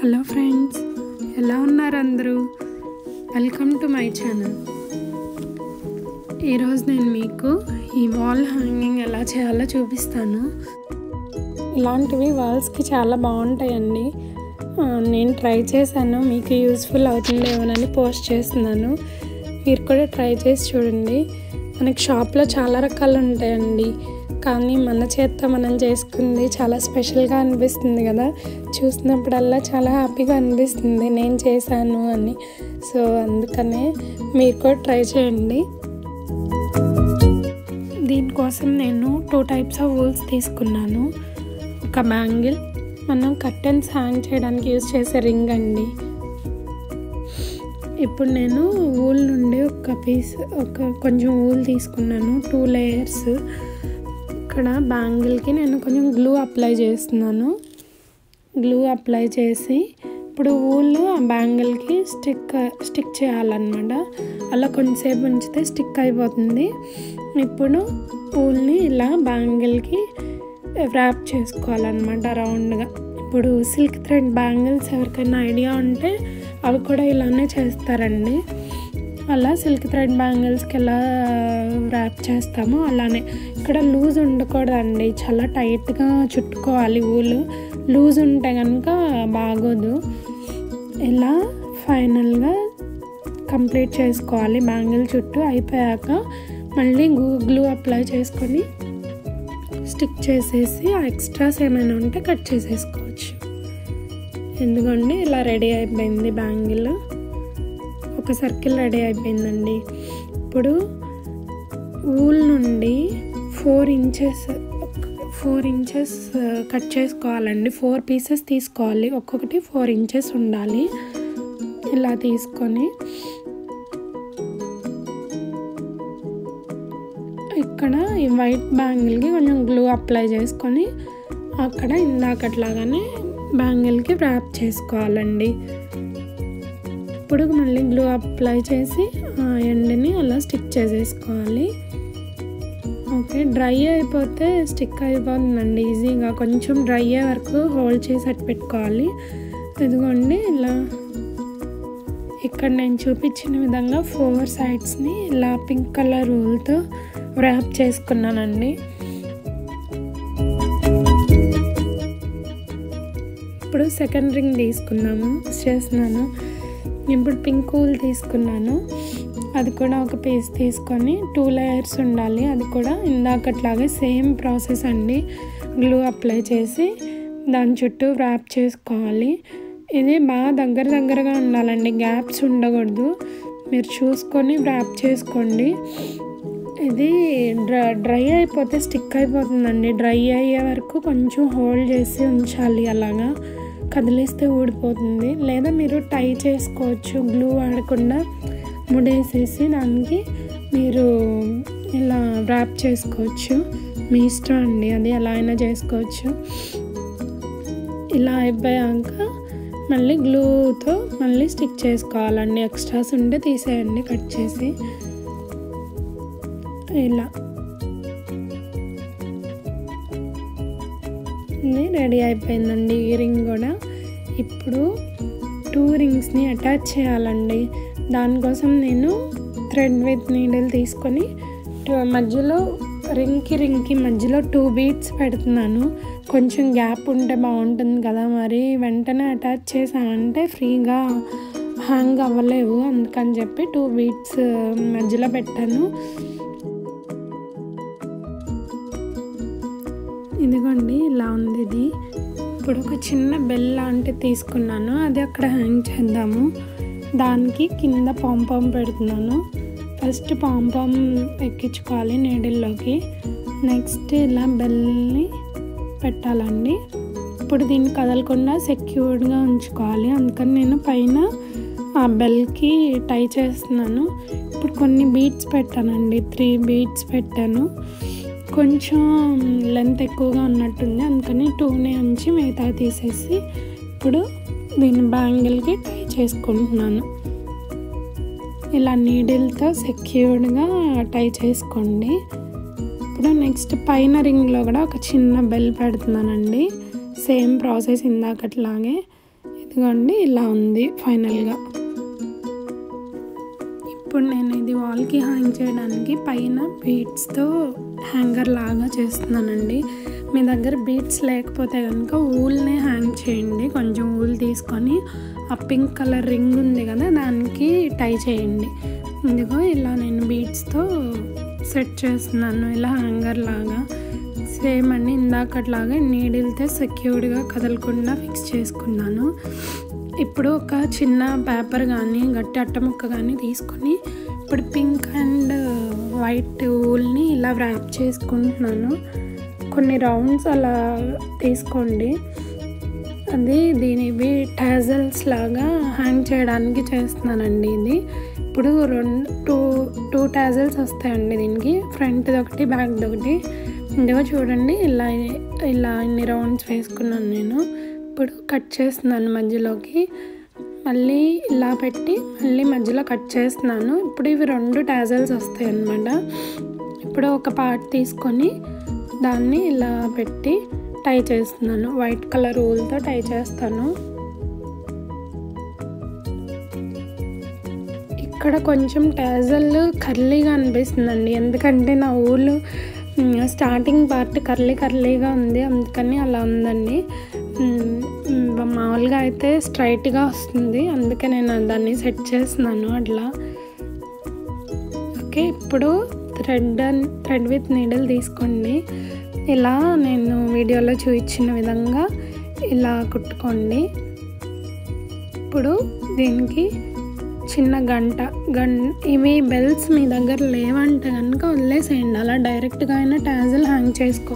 hello friends ఎలా ఉన్నారు అందరూ వెల్కమ్ టు మై ఛానల్ ఈరోజు నేను మీకు ఈ వాల్ హ్యాంగింగ్ ఎలా చేయాలో చూపిస్తాను ఇలాంటివి వాల్స్కి చాలా బాగుంటాయండి ఆ, నేను ట్రై చేశాను మీకు యూస్ఫుల్ అవుతుందేమోనని పోస్ట్ చేస్తున్నాను మీరు కూడా ట్రై చేసి చూడండి మనకి షాప్లో చాలా రకాలు ఉంటాయండి కానీ మన చేత్తో మనం చేసుకుంది చాలా స్పెషల్గా అనిపిస్తుంది కదా చూసినప్పుడల్లా చాలా హ్యాపీగా అనిపిస్తుంది నేను చేశాను అని సో అందుకనే మీరు కూడా ట్రై చేయండి దీనికోసం నేను టూ టైప్స్ ఆఫ్ వూల్స్ తీసుకున్నాను ఒక బ్యాంగిల్ మనం కర్టెన్స్ హ్యాంగ్ చేయడానికి యూజ్ చేసే రింగ్ అండి ఇప్పుడు నేను వూల్ నుండి ఒక పీస్ ఒక కొంచెం వూల్ తీసుకున్నాను టూ లేయర్స్ ఇక్కడ బ్యాంగిల్కి నేను కొంచెం గ్లూ అప్లై చేస్తున్నాను గ్లూ అప్లై చేసి ఇప్పుడు వూల్ ఆ బ్యాంగిల్కి స్టిక్ స్టిక్ చేయాలన్నమాట అలా కొంచెంసేపు ఉంచితే స్టిక్ అయిపోతుంది ఇప్పుడు వూల్ని ఇలా బ్యాంగిల్కి ర్యాప్ చేసుకోవాలన్నమాట రౌండ్గా ఇప్పుడు సిల్క్ థ్రెడ్ బ్యాంగిల్స్ ఎవరికైనా ఐడియా ఉంటే అవి కూడా ఇలానే చేస్తారండి అలా సిల్క్ థ్రెడ్ బ్యాంగిల్స్కి ఎలా ర్యాప్ చేస్తామో అలానే ఇక్కడ లూజ్ ఉండకూడదండి చాలా టైట్గా చుట్టుకోవాలి ఊలు లూజ్ ఉంటే కనుక బాగోదు ఇలా ఫైనల్గా కంప్లీట్ చేసుకోవాలి బ్యాంగిల్ చుట్టూ అయిపోయాక మళ్ళీ గ్లూ అప్లై చేసుకొని స్టిక్ చేసేసి ఆ ఎక్స్ట్రాస్ ఏమైనా ఉంటే కట్ చేసేసుకోవచ్చు ఎందుకంటే ఇలా రెడీ అయిపోయింది బ్యాంగిల్ ఒక సర్కిల్ రెడీ అయిపోయిందండి ఇప్పుడు ఊల్ నుండి four inches four inches cut చేసుకోవాలండి ఫోర్ పీసెస్ తీసుకోవాలి ఒక్కొక్కటి ఫోర్ ఇంచెస్ ఉండాలి ఇలా తీసుకొని ఇక్కడ ఈ వైట్ బ్యాంగిల్కి కొంచెం గ్లూ అప్లై చేసుకొని అక్కడ ఇందాకట్లాగానే బ్యాంగిల్కి ర్యాప్ చేసుకోవాలండి ఇప్పుడు మళ్ళీ గ్లూ అప్లై చేసి ఆ ఎండ్ని అలా స్టిక్ చేసేసుకోవాలి ఓకే డ్రై అయిపోతే స్టిక్ అయిపోతుందండి ఈజీగా కొంచెం డ్రై అయ్యే వరకు హోల్డ్ చేసి అట్టు పెట్టుకోవాలి ఇదిగోండి ఇలా ఇక్కడ నేను చూపించిన విధంగా ఫోర్ సైడ్స్ని ఇలా పింక్ కలర్ రూల్తో ర్యాప్ చేసుకున్నానండి ఇప్పుడు సెకండ్ రింగ్ తీసుకున్నాము చేస్తున్నాను ఇప్పుడు పింక్ ఊల్ తీసుకున్నాను అది కూడా ఒక పీస్ తీసుకొని టూ లేయర్స్ ఉండాలి అది కూడా ఇందాకట్లాగే సేమ్ ప్రాసెస్ అండి గ్లూ అప్లై చేసి దాని చుట్టూ ర్యాప్ చేసుకోవాలి ఇది బాగా దగ్గర దగ్గరగా ఉండాలండి గ్యాప్స్ ఉండకూడదు మీరు చూసుకొని ర్యాప్ చేసుకోండి ఇది డ్రై డ్రై అయిపోతే స్టిక్ అయిపోతుందండి డ్రై అయ్యే వరకు కొంచెం హోల్డ్ చేసి ఉంచాలి అలాగా కదిలిస్తే ఊడిపోతుంది లేదా మీరు టై చేసుకోవచ్చు గ్లూ వాడకుండా ముడేసేసి దానికి మీరు ఇలా ర్యాప్ చేసుకోవచ్చు మీ ఇష్టం అండి అది ఎలా అయినా చేసుకోవచ్చు ఇలా అయిపోయాక మళ్ళీ గ్లూతో మళ్ళీ స్టిక్ చేసుకోవాలండి ఎక్స్ట్రాస్ ఉంటే తీసేయండి కట్ చేసి ఇలా ఇది రెడీ అయిపోయిందండి ఈ రింగ్ కూడా ఇప్పుడు టూ రింగ్స్ని అటాచ్ చేయాలండి దానికోసం నేను థ్రెడ్ విత్ నీడిల్ తీసుకొని మధ్యలో రింగ్కి రింగ్కి మధ్యలో టూ బీట్స్ పెడుతున్నాను కొంచెం గ్యాప్ ఉంటే బాగుంటుంది కదా మరి వెంటనే అటాచ్ చేసామంటే ఫ్రీగా హ్యాంగ్ అవ్వలేవు అందుకని చెప్పి టూ బీట్స్ మధ్యలో పెట్టాను ఇదిగోండి ఇలా ఉంది ఇది ఇప్పుడు ఒక చిన్న బెల్ లాంటిది తీసుకున్నాను అది అక్కడ హ్యాంగ్ చేద్దాము దానికి కింద పాంపాం పెడుతున్నాను ఫస్ట్ పాంపాం ఎక్కించుకోవాలి నీడిల్లోకి నెక్స్ట్ ఇలా బెల్ని పెట్టాలండి ఇప్పుడు దీన్ని కదలకుండా సెక్యూర్డ్గా ఉంచుకోవాలి అందుకని నేను పైన ఆ బెల్కి టై చేస్తున్నాను ఇప్పుడు కొన్ని బీట్స్ పెట్టానండి త్రీ బీట్స్ పెట్టాను కొంచెం లెంత్ ఎక్కువగా ఉన్నట్టుంది అందుకని టూనే ఉంచి మిగతా తీసేసి ఇప్పుడు దీన్ని బ్యాంగిల్కి టై చేసుకుంటున్నాను ఇలా నీడిల్తో సెక్యూర్డ్గా టై చేసుకోండి ఇప్పుడు నెక్స్ట్ పైన రింగ్లో కూడా ఒక చిన్న బెల్ పెడుతున్నానండి సేమ్ ప్రాసెస్ ఇందాకట్లాగే ఇదిగోండి ఇలా ఉంది ఫైనల్గా ఇప్పుడు నేను ఇది వాల్కి హ్యాంగ్ చేయడానికి పైన బీట్స్తో హ్యాంగర్ లాగా చేస్తున్నానండి మీ దగ్గర బీట్స్ లేకపోతే కనుక ఊల్నే హ్యాంగ్ చేయండి కొంచెం ఊల్ తీసుకొని ఆ పింక్ కలర్ రింగ్ ఉంది కదా దానికి టై చేయండి ఇదిగో ఇలా నేను బీట్స్తో సెట్ చేస్తున్నాను ఇలా హ్యాంగర్ లాగా సేమ్ అండి ఇందాకట్లాగా నీడిల్తో సెక్యూర్డ్గా కదలకుండా ఫిక్స్ చేసుకున్నాను ఇప్పుడు ఒక చిన్న పేపర్ కానీ గట్టి అట్ట ముక్క కానీ తీసుకొని ఇప్పుడు పింక్ అండ్ వైట్ ఊల్ని ఇలా ర్యాప్ చేసుకుంటున్నాను కొన్ని రౌండ్స్ అలా తీసుకోండి అది దీనివి టాజల్స్ లాగా హ్యాంగ్ చేయడానికి చేస్తున్నానండి ఇది ఇప్పుడు రెండు టూ టూ టాజల్స్ వస్తాయండి దీనికి ఫ్రంట్ ఒకటి బ్యాక్ ఒకటి ఇదిగో చూడండి ఇలా ఇలా ఇన్ని రౌండ్స్ వేసుకున్నాను నేను ఇప్పుడు కట్ చేస్తున్నాను మధ్యలోకి మళ్ళీ ఇలా పెట్టి మళ్ళీ మధ్యలో కట్ చేస్తున్నాను ఇప్పుడు ఇవి రెండు టాజల్స్ వస్తాయి అన్నమాట ఇప్పుడు ఒక పార్ట్ తీసుకొని దాన్ని ఇలా పెట్టి టై చేస్తున్నాను వైట్ కలర్ ఊల్తో టై చేస్తాను ఇక్కడ కొంచెం టాజల్ కర్లీగా అనిపిస్తుందండి ఎందుకంటే నా ఊళ్ళు స్టార్టింగ్ పార్ట్ కర్లీ కర్లీగా ఉంది అందుకని అలా ఉందండి మామూలుగా అయితే స్ట్రైట్గా వస్తుంది అందుకే నేను దాన్ని సెట్ చేస్తున్నాను అట్లా ఓకే ఇప్పుడు థ్రెడ్ థ్రెడ్ విత్ నీడిల్ తీసుకోండి ఇలా నేను వీడియోలో చూపించిన విధంగా ఇలా కుట్టుకోండి ఇప్పుడు దీనికి చిన్న గంట గం ఇవి బెల్స్ మీ దగ్గర లేవంటే కనుక వదిలేసేయండి అలా డైరెక్ట్గా అయినా టాజల్ హ్యాంగ్ చేసుకో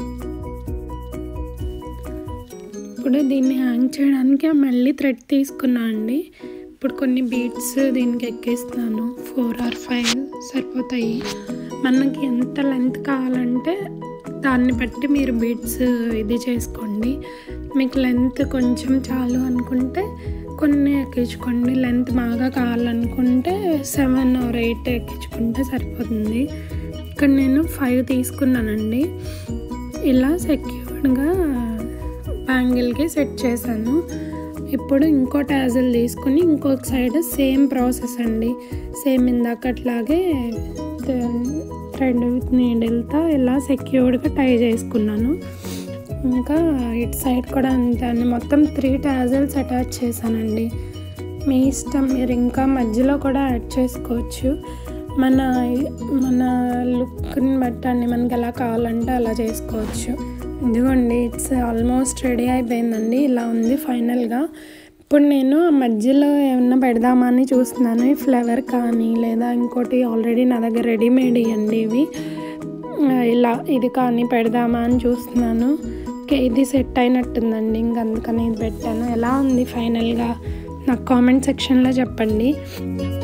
ఇప్పుడు దీన్ని హ్యాంగ్ చేయడానికి మళ్ళీ థ్రెడ్ తీసుకున్నా అండి ఇప్పుడు కొన్ని బీట్స్ దీనికి ఎక్కిస్తాను ఫోర్ ఆర్ ఫైవ్ సరిపోతాయి మనకి ఎంత లెంత్ కావాలంటే దాన్ని బట్టి మీరు బీట్స్ ఇది చేసుకోండి మీకు లెంత్ కొంచెం చాలు అనుకుంటే కొన్ని ఎక్కించుకోండి లెంత్ బాగా కావాలనుకుంటే సెవెన్ ఆర్ ఎయిట్ ఎక్కించుకుంటే సరిపోతుంది ఇక్కడ నేను ఫైవ్ తీసుకున్నానండి ఇలా సెక్యూర్డ్గా బ్యాంగిల్కి సెట్ చేశాను ఇప్పుడు ఇంకో టాజల్ తీసుకుని ఇంకొక సైడ్ సేమ్ ప్రాసెస్ అండి సేమ్ ఇందాకట్లాగే థ్రెడ్ విత్ నీడిల్తో ఇలా సెక్యూర్డ్గా టై చేసుకున్నాను ఇంకా ఇటు సైడ్ కూడా అంతే అండి మొత్తం త్రీ టాజల్స్ అటాచ్ చేశానండి మీ ఇష్టం మీరు ఇంకా మధ్యలో కూడా యాడ్ చేసుకోవచ్చు మన మన లుక్ని బట్టండి మనకి ఎలా కావాలంటే అలా చేసుకోవచ్చు ఇదిగోండి ఇట్స్ ఆల్మోస్ట్ రెడీ అయిపోయిందండి ఇలా ఉంది ఫైనల్గా ఇప్పుడు నేను మధ్యలో ఏమన్నా పెడదామని చూస్తున్నాను ఈ ఫ్లేవర్ కానీ లేదా ఇంకోటి ఆల్రెడీ నా దగ్గర రెడీమేడ్ ఇవ్వండి ఇవి ఇలా ఇది కానీ పెడదామా అని చూస్తున్నాను ఓకే ఇది సెట్ అయినట్టుందండి ఇంక అందుకని ఇది పెట్టాను ఎలా ఉంది ఫైనల్గా నాకు కామెంట్ సెక్షన్లో చెప్పండి